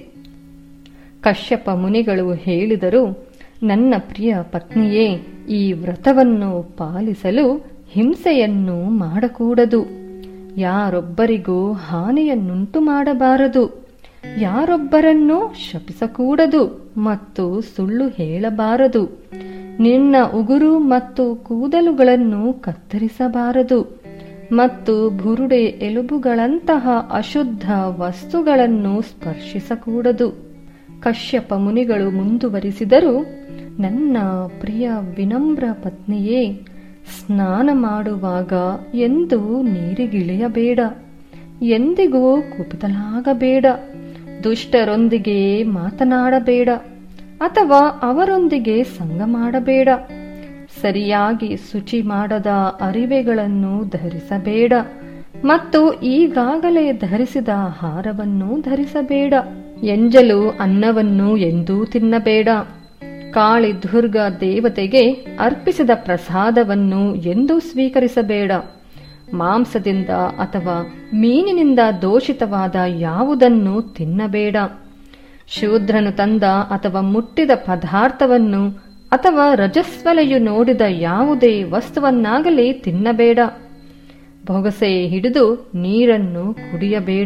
Speaker 1: ಕಶ್ಯಪ ಮುನಿಗಳು ಹೇಳಿದರು ನನ್ನ ಪ್ರಿಯ ಪತ್ನಿಯೇ ಈ ವ್ರತವನ್ನು ಪಾಲಿಸಲು ಹಿಂಸೆಯನ್ನು ಮಾಡಕೂಡದು ಯಾರೊಬ್ಬರಿಗೂ ಹಾನಿಯನ್ನುಂಟು ಮಾಡಬಾರದು ಯಾರೊಬ್ಬರನ್ನೂ ಶಪಿಸಕೂಡದು ಮತ್ತು ಸುಳ್ಳು ಹೇಳಬಾರದು ನಿನ್ನ ಉಗುರು ಮತ್ತು ಕೂದಲುಗಳನ್ನು ಕತ್ತರಿಸಬಾರದು ಮತ್ತು ಬುರುಡೆ ಎಲುಬುಗಳಂತಹ ಅಶುದ್ಧ ವಸ್ತುಗಳನ್ನು ಸ್ಪರ್ಶಿಸಕೂಡದು ಕಶ್ಯಪ ಮುನಿಗಳು ಮುಂದುವರಿಸಿದರು ನನ್ನ ಪ್ರಿಯ ವಿನಮ್ರ ಪತ್ನಿಯೇ ಸ್ನಾನ ಮಾಡುವಾಗ ಎಂದೂ ನೀರಿಗಿಳಿಯಬೇಡ ಎಂದಿಗೂ ಕುಪಿತಲಾಗಬೇಡ ದುಷ್ಟರೊಂದಿಗೆ ಮಾತನಾಡಬೇಡ ಅಥವಾ ಅವರೊಂದಿಗೆ ಸಂಗ ಮಾಡಬೇಡ ಸರಿಯಾಗಿ ಶುಚಿ ಮಾಡದ ಅರಿವೆಗಳನ್ನು ಧರಿಸಬೇಡ ಮತ್ತು ಈಗಾಗಲೇ ಧರಿಸಿದ ಆಹಾರವನ್ನು ಧರಿಸಬೇಡ ಎಂಜಲು ಅನ್ನವನ್ನು ಎಂದೂ ತಿನ್ನಬೇಡ ಕಾಳಿ ದುರ್ಗ ದೇವತೆಗೆ ಅರ್ಪಿಸಿದ ಪ್ರಸಾದವನ್ನು ಎಂದೂ ಸ್ವೀಕರಿಸಬೇಡ ಮಾಂಸದಿಂದ ಅಥವಾ ಮೀನಿನಿಂದ ದೋಷಿತವಾದ ಯಾವುದನ್ನು ತಿನ್ನಬೇಡ ಶೂದ್ರನು ತಂದ ಅಥವಾ ಮುಟ್ಟಿದ ಪದಾರ್ಥವನ್ನು ಅಥವಾ ರಜಸ್ವಲೆಯು ನೋಡಿದ ಯಾವುದೇ ವಸ್ತುವನ್ನಾಗಲಿ ತಿನ್ನಬೇಡ ಬೊಗಸೆ ಹಿಡಿದು ನೀರನ್ನು ಕುಡಿಯಬೇಡ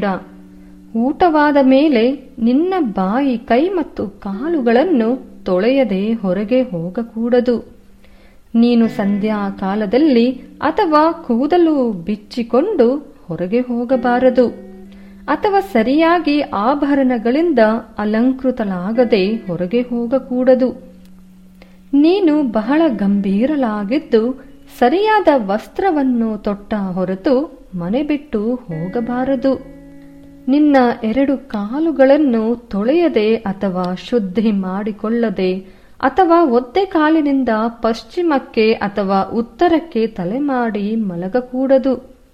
Speaker 1: ಊಟವಾದ ಮೇಲೆ ನಿನ್ನ ಬಾಯಿ ಕೈ ಮತ್ತು ಕಾಲುಗಳನ್ನು ತೊಳೆಯದೆ ಹೊರಗೆ ಹೋಗಕೂಡದು ನೀನು ಸಂಧ್ಯಾ ಕಾಲದಲ್ಲಿ ಅಥವಾ ಕೂದಲು ಬಿಚ್ಚಿಕೊಂಡು ಹೊರಗೆ ಹೋಗಬಾರದು ಅಥವಾ ಸರಿಯಾಗಿ ಆಭರಣಗಳಿಂದ ಅಲಂಕೃತಲಾಗದೆ ಹೊರಗೆ ಹೋಗಕೂಡದು ನೀನು ಬಹಳ ಗಂಭೀರಲಾಗಿದ್ದು ಸರಿಯಾದ ವಸ್ತ್ರವನ್ನು ತೊಟ್ಟ ಹೊರತು ಮನೆ ಬಿಟ್ಟು ಹೋಗಬಾರದು ನಿನ್ನ ಎರಡು ಕಾಲುಗಳನ್ನು ತೊಳೆಯದೆ ಅಥವಾ ಶುದ್ಧಿ ಮಾಡಿಕೊಳ್ಳದೆ ಅಥವಾ ಒದ್ದೆ ಕಾಲಿನಿಂದ ಪಶ್ಚಿಮಕ್ಕೆ ಅಥವಾ ಉತ್ತರಕ್ಕೆ ತಲೆ ಮಾಡಿ ಮಲಗಕೂಡದು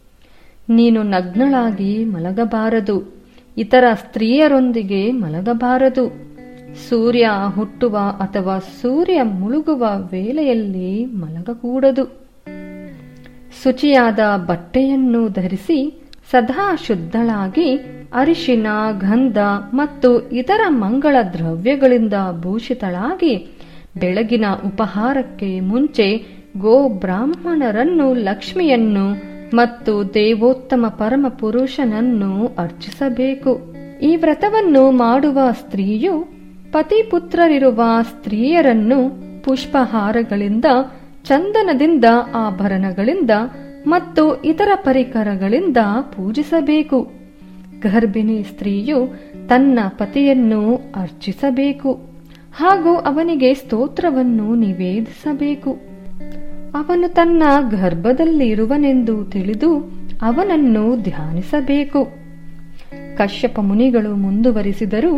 Speaker 1: ನೀನು ನಗ್ನಳಾಗಿ ಮಲಗಬಾರದು ಇತರ ಸ್ತ್ರೀಯರೊಂದಿಗೆ ಮಲಗಬಾರದು ಸೂರ್ಯ ಹುಟ್ಟುವ ಅಥವಾ ಸೂರ್ಯ ಮುಳುಗುವ ವೇಳೆಯಲ್ಲಿ ಮಲಗಕೂಡದು ಶುಚಿಯಾದ ಬಟ್ಟೆಯನ್ನು ಧರಿಸಿ ಸದಾ ಶುದ್ಧಳಾಗಿ ಅರಿಶಿನ ಗಂಧ ಮತ್ತು ಇತರ ಮಂಗಳ ದ್ರವ್ಯಗಳಿಂದ ಭೂಷಿತಳಾಗಿ ಬೆಳಗಿನ ಉಪಹಾರಕ್ಕೆ ಮುಂಚೆ ಗೋ ಬ್ರಾಹ್ಮಣರನ್ನು ಲಕ್ಷ್ಮಿಯನ್ನು ಮತ್ತು ದೇವೋತ್ತಮ ಪರಮ ಪುರುಷನನ್ನು ಅರ್ಚಿಸಬೇಕು ಈ ವ್ರತವನ್ನು ಮಾಡುವ ಸ್ತ್ರೀಯು ಪತಿಪುತ್ರರಿರುವ ಸ್ತ್ರೀಯರನ್ನು ಪುಷ್ಪಹಾರಗಳಿಂದ ಚಂದನದಿಂದ ಆಭರಣಗಳಿಂದ ಮತ್ತು ಇತರ ಪರಿಕರಗಳಿಂದ ಪೂಜಿಸಬೇಕು ಗರ್ಭಿಣಿ ಸ್ತ್ರೀಯು ತನ್ನ ಪತಿಯನ್ನು ಅರ್ಚಿಸಬೇಕು ಹಾಗೂ ಅವನಿಗೆ ಸ್ತೋತ್ರವನ್ನು ನಿವೇದಿಸಬೇಕು ಅವನು ತನ್ನ ಗರ್ಭದಲ್ಲಿ ಇರುವನೆಂದು ತಿಳಿದು ಅವನನ್ನು ಧ್ಯಾನಿಸಬೇಕು ಕಶ್ಯಪ ಮುನಿಗಳು ಮುಂದುವರಿಸಿದರು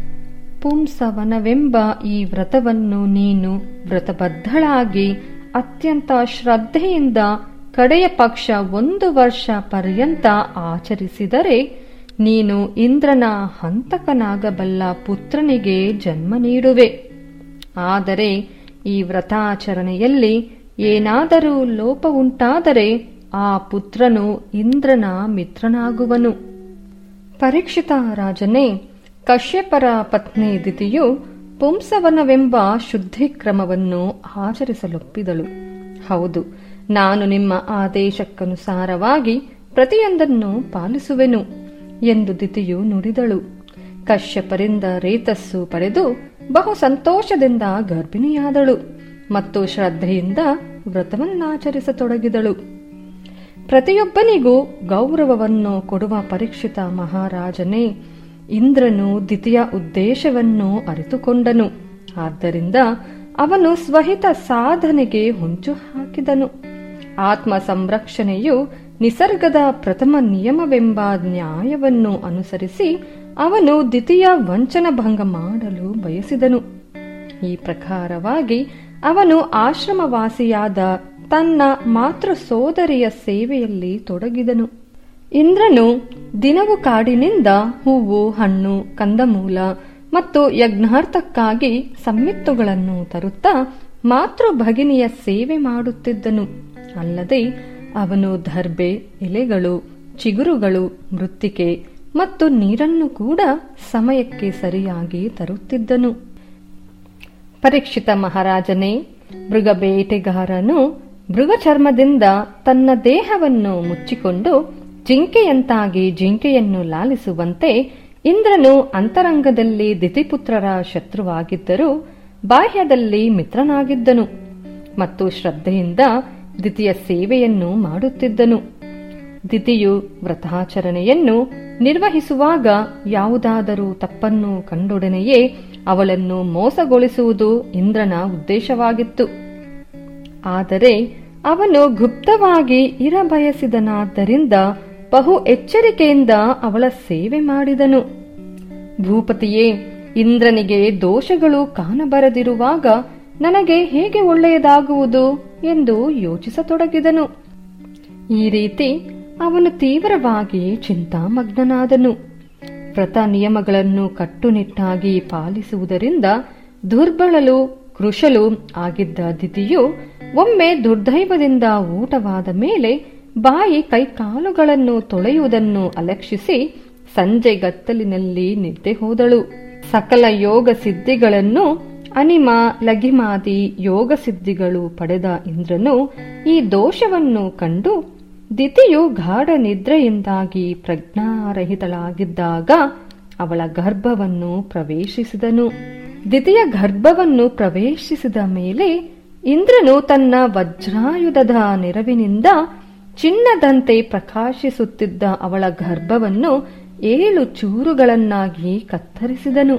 Speaker 1: ಪುಂಸವನವೆಂಬ ಈ ವ್ರತವನ್ನು ನೀನು ವ್ರತಬದ್ಧಳಾಗಿ ಅತ್ಯಂತ ಶ್ರದ್ಧೆಯಿಂದ ಕಡೆಯ ಪಕ್ಷ ಒಂದು ವರ್ಷ ಪರ್ಯಂತ ಆಚರಿಸಿದರೆ ನೀನು ಇಂದ್ರನ ಹಂತಕನಾಗಬಲ್ಲ ಪುತ್ರನಿಗೆ ಜನ್ಮ ನೀಡುವೆ ಆದರೆ ಈ ವ್ರತಾಚರಣೆಯಲ್ಲಿ ಏನಾದರೂ ಲೋಪ ಉಂಟಾದರೆ ಆ ಪುತ್ರನು ಇಂದ್ರನ ಮಿತ್ರನಾಗುವನು ಪರೀಕ್ಷಿತ ರಾಜನೇ ಕಶ್ಯಪರ ಪತ್ನಿ ದಿತಿಯು ಪುಂಸವನವೆಂಬ ಶುದ್ಧಿಕ್ರಮವನ್ನು ಆಚರಿಸಲೊಪ್ಪಿದಳು ಹೌದು ನಾನು ನಿಮ್ಮ ಆದೇಶಕ್ಕನುಸಾರವಾಗಿ ಪ್ರತಿಯೊಂದನ್ನು ಪಾಲಿಸುವೆನು ಎಂದು ದಿತಿಯು ನುಡಿದಳು ಕಶ್ಯಪರಿಂದ ರೇತಸ್ಸು ಪಡೆದು ಬಹು ಸಂತೋಷದಿಂದ ಗರ್ಭಿಣಿಯಾದಳು ಮತ್ತು ಶ್ರದ್ಧೆಯಿಂದ ವ್ರತವನ್ನಾಚರಿಸತೊಡಗಿದಳು ಪ್ರತಿಯೊಬ್ಬನಿಗೂ ಗೌರವವನ್ನು ಕೊಡುವ ಪರೀಕ್ಷಿತ ಮಹಾರಾಜನೇ ಇಂದ್ರನು ದ್ವಿತೀಯ ಉದ್ದೇಶವನ್ನು ಅರಿತುಕೊಂಡನು ಆದ್ದರಿಂದ ಅವನು ಸ್ವಹಿತ ಸಾಧನೆಗೆ ಹೊಂಚು ಹಾಕಿದನು ಆತ್ಮ ಸಂರಕ್ಷಣೆಯು ನಿಸರ್ಗದ ಪ್ರಥಮ ನಿಯಮವೆಂಬ ನ್ಯಾಯವನ್ನು ಅನುಸರಿಸಿ ಅವನು ದ್ವಿತೀಯ ವಂಚನ ಭಂಗ ಮಾಡಲು ಬಯಸಿದನು ಈ ಪ್ರಕಾರವಾಗಿ ಅವನು ಆಶ್ರಮವಾಸಿಯಾದ ತನ್ನ ಮಾತೃ ಸೋದರಿಯ ಸೇವೆಯಲ್ಲಿ ತೊಡಗಿದನು ಇಂದ್ರನು ದಿನವು ಕಾಡಿನಿಂದ ಹೂವು ಹಣ್ಣು ಕಂದಮೂಲ ಮತ್ತು ಯಜ್ಞಾರ್ಥಕ್ಕಾಗಿ ಸಮ್ಮಿತ್ತುಗಳನ್ನು ತರುತ್ತಾ ಮಾತೃ ಭಗಿನಿಯ ಸೇವೆ ಮಾಡುತ್ತಿದ್ದನು ಅಲ್ಲದೆ ಅವನು ದರ್ಬೆ ಎಲೆಗಳು ಚಿಗುರುಗಳು ಮೃತ್ತಿಕೆ ಮತ್ತು ನೀರನ್ನು ಕೂಡ ಸಮಯಕ್ಕೆ ಸರಿಯಾಗಿ ತರುತ್ತಿದ್ದನು ಪರೀಕ್ಷಿತ ಮಹಾರಾಜನೇ ಮೃಗ ಬೇಟೆಗಾರನು ಮೃಗ ಚರ್ಮದಿಂದ ತನ್ನ ದೇಹವನ್ನು ಮುಚ್ಚಿಕೊಂಡು ಜಿಂಕೆಯಂತಾಗಿ ಜಿಂಕೆಯನ್ನು ಲಾಲಿಸುವಂತೆ ಇಂದ್ರನು ಅಂತರಂಗದಲ್ಲಿ ದಿತಿಪುತ್ರರ ಶತ್ರುವಾಗಿದ್ದರೂ ಬಾಹ್ಯದಲ್ಲಿ ಮಿತ್ರನಾಗಿದ್ದನು ಮತ್ತು ಶ್ರದ್ಧೆಯಿಂದ ದಿತಿಯ ಸೇವೆಯನ್ನು ಮಾಡುತ್ತಿದ್ದನು ದಿತಿಯು ವ್ರತಾಚರಣೆಯನ್ನು ನಿರ್ವಹಿಸುವಾಗ ಯಾವುದಾದರೂ ತಪ್ಪನ್ನು ಕಂಡೊಡನೆಯೇ ಅವಳನ್ನು ಮೋಸಗೊಳಿಸುವುದು ಇಂದ್ರನ ಉದ್ದೇಶವಾಗಿತ್ತು ಆದರೆ ಅವನು ಗುಪ್ತವಾಗಿ ಇರಬಯಸಿದನಾದ್ದರಿಂದ ಬಹು ಎಚ್ಚರಿಕೆಯಿಂದ ಅವಳ ಸೇವೆ ಮಾಡಿದನು ಭೂಪತಿಯೇ ಇಂದ್ರನಿಗೆ ದೋಷಗಳು ಕಾಣಬರದಿರುವಾಗ ನನಗೆ ಹೇಗೆ ಒಳ್ಳೆಯದಾಗುವುದು ಎಂದು ಯೋಚಿಸತೊಡಗಿದನು ಈ ರೀತಿ ಅವನು ತೀವ್ರವಾಗಿ ಚಿಂತಾಮಗ್ನನಾದನು ವ್ರತ ನಿಯಮಗಳನ್ನು ಕಟ್ಟುನಿಟ್ಟಾಗಿ ಪಾಲಿಸುವುದರಿಂದ ದುರ್ಬಲಲು ಕೃಶಲು ಆಗಿದ್ದ ದಿತಿಯು ಒಮ್ಮೆ ದುರ್ದೈವದಿಂದ ಊಟವಾದ ಮೇಲೆ ಬಾಯಿ ಕೈಕಾಲುಗಳನ್ನು ತೊಳೆಯುವುದನ್ನು ಅಲಕ್ಷಿಸಿ ಸಂಜೆ ಗತ್ತಲಿನಲ್ಲಿ ನಿದ್ದೆ ಹೋದಳು ಸಕಲ ಯೋಗ ಸಿದ್ಧಿಗಳನ್ನು ಅನಿಮ ಲಗಿಮಾದಿ ಯೋಗ ಸಿದ್ಧಿಗಳು ಪಡೆದ ಇಂದ್ರನು ಈ ದೋಷವನ್ನು ಕಂಡು ದಿತಿಯು ಗಾಢ ನಿದ್ರೆಯಿಂದಾಗಿ ಪ್ರಜ್ಞಾರಹಿತಳಾಗಿದ್ದಾಗ ಅವಳ ಗರ್ಭವನ್ನು ಪ್ರವೇಶಿಸಿದನು ದಿತಿಯ ಗರ್ಭವನ್ನು ಪ್ರವೇಶಿಸಿದ ಮೇಲೆ ಇಂದ್ರನು ತನ್ನ ವಜ್ರಾಯುಧದ ನೆರವಿನಿಂದ ಚಿನ್ನದಂತೆ ಪ್ರಕಾಶಿಸುತ್ತಿದ್ದ ಅವಳ ಗರ್ಭವನ್ನು ಏಳು ಚೂರುಗಳನ್ನಾಗಿ ಕತ್ತರಿಸಿದನು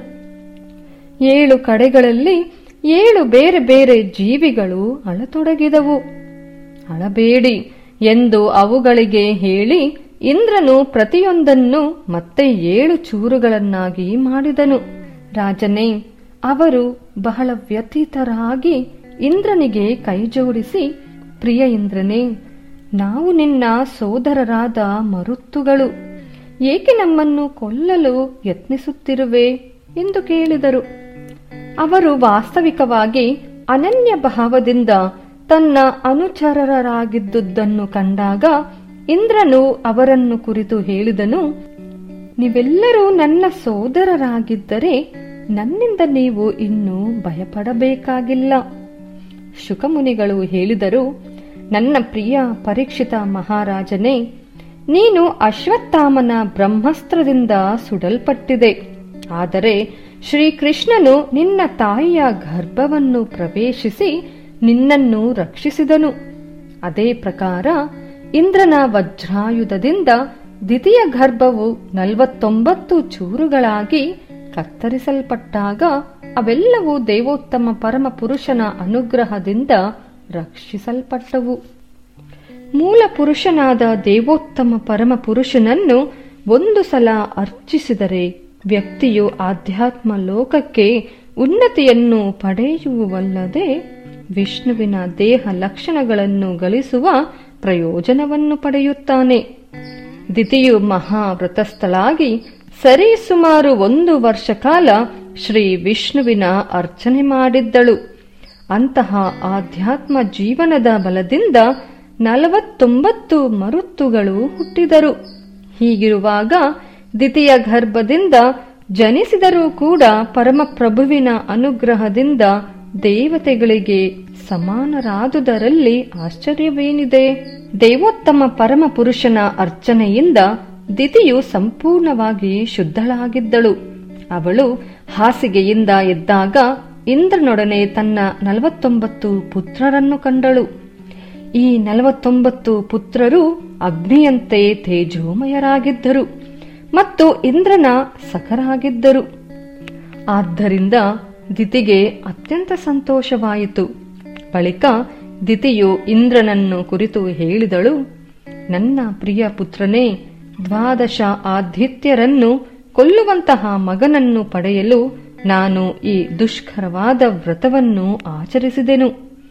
Speaker 1: ಏಳು ಕಡೆಗಳಲ್ಲಿ ಏಳು ಬೇರೆ ಬೇರೆ ಜೀವಿಗಳು ಅಳತೊಡಗಿದವು ಅಳಬೇಡಿ ಎಂದು ಅವುಗಳಿಗೆ ಹೇಳಿ ಇಂದ್ರನು ಪ್ರತಿಯೊಂದನ್ನು ಮತ್ತೆ ಏಳು ಚೂರುಗಳನ್ನಾಗಿ ಮಾಡಿದನು ರಾಜನೇ ಅವರು ಬಹಳ ವ್ಯಥಿತರಾಗಿ ಇಂದ್ರನಿಗೆ ಕೈಜೋಡಿಸಿ ಪ್ರಿಯ ಇಂದ್ರನೇ ನಾವು ನಿನ್ನ ಸೋದರರಾದ ಮರುತ್ತುಗಳು ಏಕೆ ನಮ್ಮನ್ನು ಕೊಲ್ಲಲು ಯತ್ನಿಸುತ್ತಿರುವೆ ಎಂದು ಕೇಳಿದರು ಅವರು ವಾಸ್ತವಿಕವಾಗಿ ಅನನ್ಯ ಭಾವದಿಂದ ತನ್ನ ಅನುಚರರಾಗಿದ್ದುದನ್ನು ಕಂಡಾಗ ಇಂದ್ರನು ಅವರನ್ನು ಕುರಿತು ಹೇಳಿದನು ನೀವೆಲ್ಲರೂ ನನ್ನ ಸೋದರರಾಗಿದ್ದರೆ ನನ್ನಿಂದ ನೀವು ಇನ್ನೂ ಭಯಪಡಬೇಕಾಗಿಲ್ಲ ಶುಕಮುನಿಗಳು ಹೇಳಿದರು ನನ್ನ ಪ್ರಿಯ ಪರೀಕ್ಷಿತ ಮಹಾರಾಜನೇ ನೀನು ಅಶ್ವತ್ಥಾಮನ ಬ್ರಹ್ಮಸ್ತ್ರದಿಂದ ಸುಡಲ್ಪಟ್ಟಿದೆ ಆದರೆ ಶ್ರೀಕೃಷ್ಣನು ನಿನ್ನ ತಾಯಿಯ ಗರ್ಭವನ್ನು ಪ್ರವೇಶಿಸಿ ನಿನ್ನನ್ನು ರಕ್ಷಿಸಿದನು ಅದೇ ಪ್ರಕಾರ ಇಂದ್ರನ ವಜ್ರಾಯುಧದಿಂದ ದ್ವಿತೀಯ ಗರ್ಭವು ನಲವತ್ತೊಂಬತ್ತು ಚೂರುಗಳಾಗಿ ಕತ್ತರಿಸಲ್ಪಟ್ಟಾಗ ಅವೆಲ್ಲವೂ ದೇವೋತ್ತಮ ಪರಮ ಪುರುಷನ ಅನುಗ್ರಹದಿಂದ ರಕ್ಷಿಸಲ್ಪಟ್ಟವು ಮೂಲ ಪುರುಷನಾದ ದೇವೋತ್ತಮ ಪರಮ ಪುರುಷನನ್ನು ಒಂದು ಸಲ ಅರ್ಚಿಸಿದರೆ ವ್ಯಕ್ತಿಯು ಆಧ್ಯಾತ್ಮ ಲೋಕಕ್ಕೆ ಉನ್ನತಿಯನ್ನು ಪಡೆಯುವಲ್ಲದೆ ವಿಷ್ಣುವಿನ ದೇಹ ಲಕ್ಷಣಗಳನ್ನು ಗಳಿಸುವ ಪ್ರಯೋಜನವನ್ನು ಪಡೆಯುತ್ತಾನೆ ದಿತಿಯು ಮಹಾವ್ರತಸ್ಥಳಾಗಿ ಸರಿಸುಮಾರು ಒಂದು ವರ್ಷ ಕಾಲ ಶ್ರೀ ವಿಷ್ಣುವಿನ ಅರ್ಚನೆ ಮಾಡಿದ್ದಳು ಅಂತಹ ಆಧ್ಯಾತ್ಮ ಜೀವನದ ಬಲದಿಂದ ನಲವತ್ತೊಂಬತ್ತು ಮರುತ್ತುಗಳು ಹುಟ್ಟಿದರು ಹೀಗಿರುವಾಗ ದ್ವಿತೀಯ ಗರ್ಭದಿಂದ ಜನಿಸಿದರೂ ಕೂಡ ಪರಮಪ್ರಭುವಿನ ಅನುಗ್ರಹದಿಂದ ದೇವತೆಗಳಿಗೆ ಸಮಾನರಾದುದರಲ್ಲಿ ಆಶ್ಚರ್ಯವೇನಿದೆ ದೇವೋತ್ತಮ ಪರಮ ಪುರುಷನ ಅರ್ಚನೆಯಿಂದ ದಿತಿಯು ಸಂಪೂರ್ಣವಾಗಿ ಶುದ್ಧಳಾಗಿದ್ದಳು ಅವಳು ಹಾಸಿಗೆಯಿಂದ ಎದ್ದಾಗ ಇಂದ್ರನೊಡನೆ ತನ್ನ ನಲವತ್ತೊಂಬತ್ತು ಪುತ್ರರನ್ನು ಕಂಡಳು ಈ ನಲವತ್ತೊಂಬತ್ತು ಪುತ್ರರು ಅಗ್ನಿಯಂತೆ ತೇಜೋಮಯರಾಗಿದ್ದರು ಮತ್ತು ಇಂದ್ರನ ಸಖರಾಗಿದ್ದರು ಆದ್ದರಿಂದ ದಿತಿಗೆ ಅತ್ಯಂತ ಸಂತೋಷವಾಯಿತು ಬಳಿಕ ದಿತಿಯು ಇಂದ್ರನನ್ನು ಕುರಿತು ಹೇಳಿದಳು ನನ್ನ ಪ್ರಿಯ ಪುತ್ರನೇ ದ್ವಾದಶ ಆದಿತ್ಯರನ್ನು ಕೊಲ್ಲುವಂತಹ ಮಗನನ್ನು ಪಡೆಯಲು ನಾನು ಈ ದುಷ್ಕರವಾದ ವ್ರತವನ್ನು ಆಚರಿಸಿದೆನು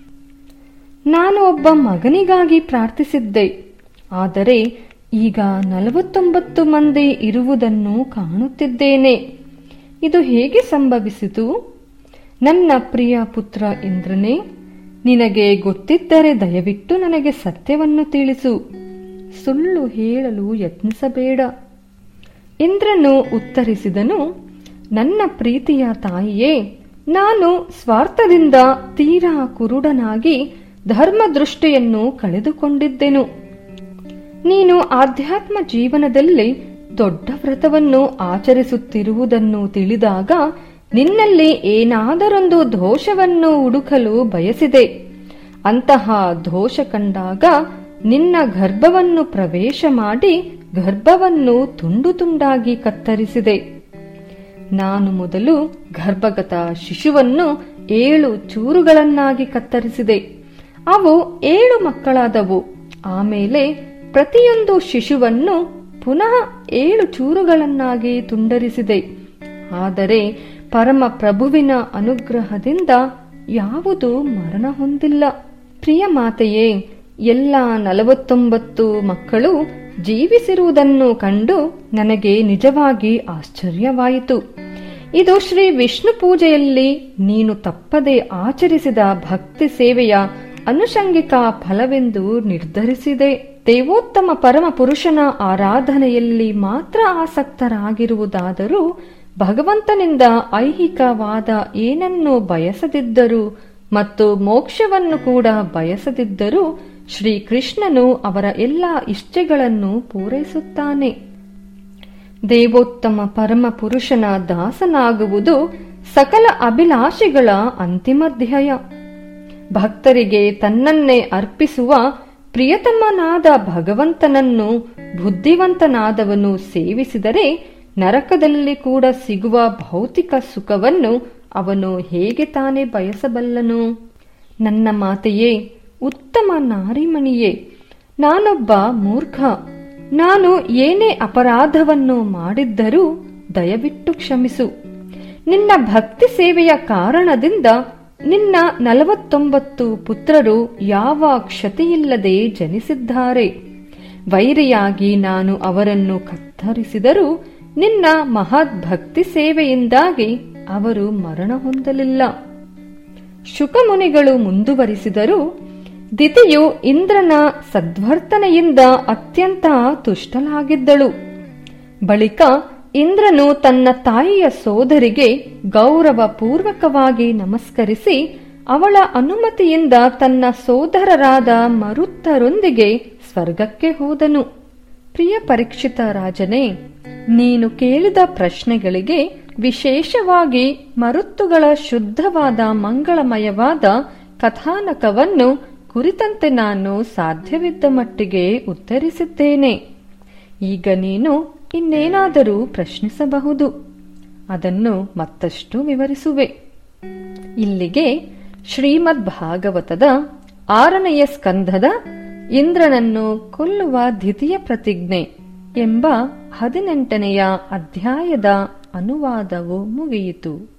Speaker 1: ನಾನು ಒಬ್ಬ ಮಗನಿಗಾಗಿ ಪ್ರಾರ್ಥಿಸಿದ್ದೆ ಆದರೆ ಈಗ ನಲವತ್ತೊಂಬತ್ತು ಮಂದಿ ಇರುವುದನ್ನು ಕಾಣುತ್ತಿದ್ದೇನೆ ಇದು ಹೇಗೆ ಸಂಭವಿಸಿತು ನನ್ನ ಪ್ರಿಯ ಪುತ್ರ ಇಂದ್ರನೇ ನಿನಗೆ ಗೊತ್ತಿದ್ದರೆ ದಯವಿಟ್ಟು ನನಗೆ ಸತ್ಯವನ್ನು ತಿಳಿಸು ಸುಳ್ಳು ಹೇಳಲು ಯತ್ನಿಸಬೇಡ ಇಂದ್ರನು ಉತ್ತರಿಸಿದನು ನನ್ನ ಪ್ರೀತಿಯ ತಾಯಿಯೇ ನಾನು ಸ್ವಾರ್ಥದಿಂದ ತೀರಾ ಕುರುಡನಾಗಿ ಧರ್ಮದೃಷ್ಟಿಯನ್ನು ಕಳೆದುಕೊಂಡಿದ್ದೆನು ನೀನು ಆಧ್ಯಾತ್ಮ ಜೀವನದಲ್ಲಿ ದೊಡ್ಡ ವ್ರತವನ್ನು ಆಚರಿಸುತ್ತಿರುವುದನ್ನು ತಿಳಿದಾಗ ನಿನ್ನಲ್ಲಿ ಏನಾದರೊಂದು ದೋಷವನ್ನು ಹುಡುಕಲು ಬಯಸಿದೆ ಅಂತಹ ದೋಷ ಕಂಡಾಗ ನಿನ್ನ ಗರ್ಭವನ್ನು ಪ್ರವೇಶ ಮಾಡಿ ಗರ್ಭವನ್ನು ತುಂಡು ತುಂಡಾಗಿ ಕತ್ತರಿಸಿದೆ ನಾನು ಮೊದಲು ಗರ್ಭಗತ ಶಿಶುವನ್ನು ಏಳು ಚೂರುಗಳನ್ನಾಗಿ ಕತ್ತರಿಸಿದೆ ಅವು ಏಳು ಮಕ್ಕಳಾದವು ಆಮೇಲೆ ಪ್ರತಿಯೊಂದು ಶಿಶುವನ್ನು ಪುನಃ ಏಳು ಚೂರುಗಳನ್ನಾಗಿ ತುಂಡರಿಸಿದೆ ಆದರೆ ಪರಮ ಪ್ರಭುವಿನ ಅನುಗ್ರಹದಿಂದ ಯಾವುದು ಮರಣ ಹೊಂದಿಲ್ಲ ಪ್ರಿಯ ಮಾತೆಯೇ ಎಲ್ಲ ನಲವತ್ತೊಂಬತ್ತು ಮಕ್ಕಳು ಜೀವಿಸಿರುವುದನ್ನು ಕಂಡು ನನಗೆ ನಿಜವಾಗಿ ಆಶ್ಚರ್ಯವಾಯಿತು ಇದು ಶ್ರೀ ವಿಷ್ಣು ಪೂಜೆಯಲ್ಲಿ ನೀನು ತಪ್ಪದೆ ಆಚರಿಸಿದ ಭಕ್ತಿ ಸೇವೆಯ ಅನುಷಂಗಿಕ ಫಲವೆಂದು ನಿರ್ಧರಿಸಿದೆ ದೇವೋತ್ತಮ ಪರಮ ಪುರುಷನ ಆರಾಧನೆಯಲ್ಲಿ ಮಾತ್ರ ಆಸಕ್ತರಾಗಿರುವುದಾದರೂ ಭಗವಂತನಿಂದ ಐಹಿಕವಾದ ಏನನ್ನು ಬಯಸದಿದ್ದರು ಮತ್ತು ಮೋಕ್ಷವನ್ನು ಕೂಡ ಬಯಸದಿದ್ದರೂ ಶ್ರೀಕೃಷ್ಣನು ಅವರ ಎಲ್ಲ ಇಷ್ಟಗಳನ್ನು ಪೂರೈಸುತ್ತಾನೆ ದೇವೋತ್ತಮ ಪರಮ ಪುರುಷನ ದಾಸನಾಗುವುದು ಸಕಲ ಅಭಿಲಾಷೆಗಳ ಅಂತಿಮ ಧ್ಯೇಯ ಭಕ್ತರಿಗೆ ತನ್ನನ್ನೇ ಅರ್ಪಿಸುವ ಪ್ರಿಯತಮನಾದ ಭಗವಂತನನ್ನು ಬುದ್ಧಿವಂತನಾದವನು ಸೇವಿಸಿದರೆ ನರಕದಲ್ಲಿ ಕೂಡ ಸಿಗುವ ಭೌತಿಕ ಸುಖವನ್ನು ಅವನು ಹೇಗೆ ತಾನೇ ಬಯಸಬಲ್ಲನು ನನ್ನ ಮಾತೆಯೇ ಉತ್ತಮ ನಾರಿಮಣಿಯೇ ನಾನೊಬ್ಬ ಮೂರ್ಖ ನಾನು ಏನೇ ಅಪರಾಧವನ್ನು ಮಾಡಿದ್ದರೂ ದಯವಿಟ್ಟು ಕ್ಷಮಿಸು ನಿನ್ನ ಭಕ್ತಿ ಸೇವೆಯ ಕಾರಣದಿಂದ ನಿನ್ನ ನಲವತ್ತೊಂಬತ್ತು ಪುತ್ರರು ಯಾವ ಕ್ಷತಿಯಿಲ್ಲದೆ ಜನಿಸಿದ್ದಾರೆ ವೈರಿಯಾಗಿ ನಾನು ಅವರನ್ನು ಕತ್ತರಿಸಿದರೂ ನಿನ್ನ ಮಹತ್ ಭಕ್ತಿ ಸೇವೆಯಿಂದಾಗಿ ಅವರು ಮರಣ ಹೊಂದಲಿಲ್ಲ ಶುಕಮುನಿಗಳು ಮುಂದುವರಿಸಿದರು ದಿತಿಯು ಇಂದ್ರನ ಸದ್ವರ್ತನೆಯಿಂದ ಅತ್ಯಂತ ತುಷ್ಟಲಾಗಿದ್ದಳು ಬಳಿಕ ಇಂದ್ರನು ತನ್ನ ತಾಯಿಯ ಸೋದರಿಗೆ ಗೌರವ ಪೂರ್ವಕವಾಗಿ ನಮಸ್ಕರಿಸಿ ಅವಳ ಅನುಮತಿಯಿಂದ ತನ್ನ ಸೋದರರಾದ ಮರುತ್ತರೊಂದಿಗೆ ಸ್ವರ್ಗಕ್ಕೆ ಹೋದನು ಪ್ರಿಯ ಪರೀಕ್ಷಿತ ರಾಜನೇ ನೀನು ಕೇಳಿದ ಪ್ರಶ್ನೆಗಳಿಗೆ ವಿಶೇಷವಾಗಿ ಮರುತ್ತುಗಳ ಶುದ್ಧವಾದ ಮಂಗಳಮಯವಾದ ಕಥಾನಕವನ್ನು ಕುರಿತಂತೆ ನಾನು ಸಾಧ್ಯವಿದ್ದ ಮಟ್ಟಿಗೆ ಉತ್ತರಿಸಿದ್ದೇನೆ ಈಗ ನೀನು ಇನ್ನೇನಾದರೂ ಪ್ರಶ್ನಿಸಬಹುದು ಅದನ್ನು ಮತ್ತಷ್ಟು ವಿವರಿಸುವೆ ಇಲ್ಲಿಗೆ ಶ್ರೀಮದ್ ಭಾಗವತದ ಆರನೆಯ ಸ್ಕಂಧದ ಇಂದ್ರನನ್ನು ಕೊಲ್ಲುವ ದ್ವಿತೀಯ ಪ್ರತಿಜ್ಞೆ ಎಂಬ ಹದಿನೆಂಟನೆಯ ಅಧ್ಯಾಯದ ಅನುವಾದವು ಮುಗಿಯಿತು